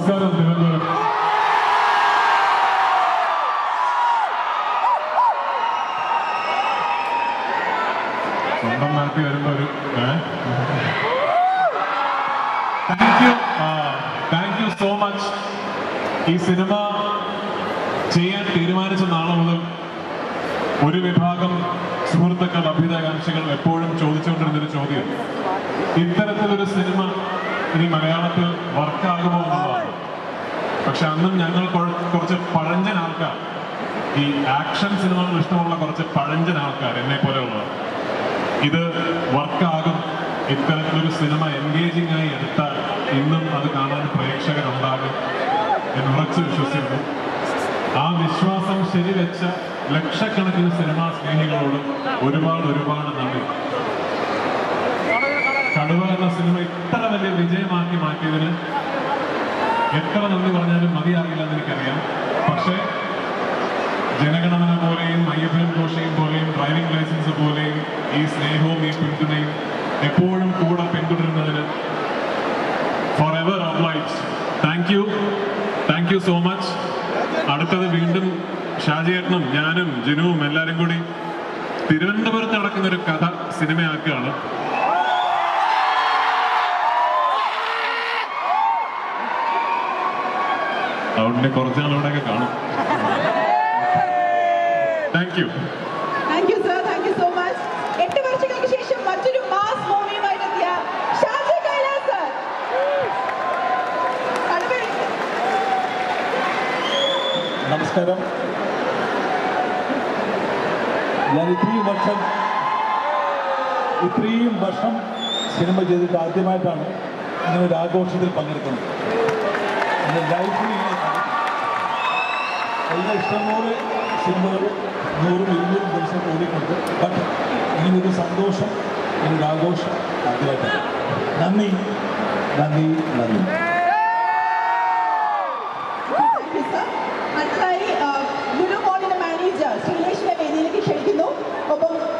നമസ്കാരം തിരുവനന്തപുരം സ്വന്തം നാട്ടിൽ വരുമ്പോ ഒരു thank you thank you so much ഈ സിനിമ ചെയ്യാൻ തീരുമാനിച്ച നാളെ മുതൽ ഒരു വിഭാഗം സുഹൃത്തുക്കൾ അഭ്യുതാകാംക്ഷികൾ എപ്പോഴും ചോദിച്ചുകൊണ്ടിരുന്നൊരു ചോദ്യം ഇത്തരത്തിലൊരു സിനിമ ഇനി മലയാളത്തിൽ വർക്കാകുമോ എന്നുള്ളതാണ് പക്ഷെ അന്നും ഞങ്ങൾ കൊ- കുറച്ച് പഴഞ്ചൻ ആൾക്കാർ ഈ ആക്ഷൻ സിനിമകൾ ഇഷ്ടമുള്ള കുറച്ച് പഴഞ്ചൻ ആൾക്കാർ എന്നെ പോലെയുള്ളവർ ഇത് വർക്കാകും ഇത്തരത്തിലൊരു സിനിമ എൻഗേജിംഗ് ആയി എടുത്താൽ ഇന്നും അത് കാണാൻ പ്രേക്ഷകരുണ്ടാകും എന്ന് ഉറച്ചു വിശ്വസിക്കുന്നു ആ വിശ്വാസം ശരിവെച്ച ലക്ഷക്കണക്കിന് സിനിമാ സ്നേഹികളോട് ഒരുപാട് ഒരുപാട് നന്ദി കടുവ എന്ന സിനിമ ഇത്ര വലിയ വിജയമാക്കി മാറ്റിയതിന് എത്ര നന്ദി പറഞ്ഞാലും മതിയാകില്ലെന്ന് എനിക്കറിയാം പക്ഷേ ജനഗണമന പോലെയും അയ്യപ്പനും ഘോഷയും പോലെയും ഡ്രൈവിംഗ് ലൈസൻസ് പോലെയും ഈ സ്നേഹവും ഈ പിന്തുണയും എപ്പോഴും കൂടെ പിന്തുടരുന്നതിന് for ever obliged thank you thank you so much അടുത്തത് വീണ്ടും ഷാജിയേട്ടനും ഞാനും ജിനുവും എല്ലാവരും കൂടി തിരുവനന്തപുരത്ത് നടക്കുന്ന ഒരു കഥ സിനിമയാക്കുകയാണ് അതുകൊണ്ട് കുറച്ച് നാളിവിടെയൊക്കെ കാണും thank you thank you sir thank you so much എട്ട് വർഷങ്ങൾക്ക് ശേഷം മറ്റൊരു മാസ് മൂവിയുമായിട്ട് എത്തിയ ഷാജി കൈലാസ് സർ കടുവ നമസ്കാരം ഞാൻ ഇത്രയും വർഷം ഇത്രയും വർഷം സിനിമ ചെയ്തിട്ട് ആദ്യമായിട്ടാണ് ഇങ്ങനെ ഒരു ആഘോഷത്തിൽ പങ്കെടുക്കുന്നത് എൻ്റെ ലൈഫിൽ ഇങ്ങനെ കണ്ടിട്ടില്ല. എല്ലാ ഇഷ്ടംപോലെ സിനിമകൾ നൂറും ഇരുന്നൂറും ദിവസം ഓടിക്കൊണ്ട് ബട്ട് ഇങ്ങനൊരു സന്തോഷം ഇങ്ങനൊരു ആഘോഷം ആദ്യമായിട്ടാണ് നന്ദി നന്ദി നന്ദി താങ്ക് യു സർ അടുത്തതായി ലുലു മോളിന്റെ മാനേജർ ശ്രീലേഷിനെ വേദിയിലേക്ക് ക്ഷണിക്കുന്നു ഒപ്പം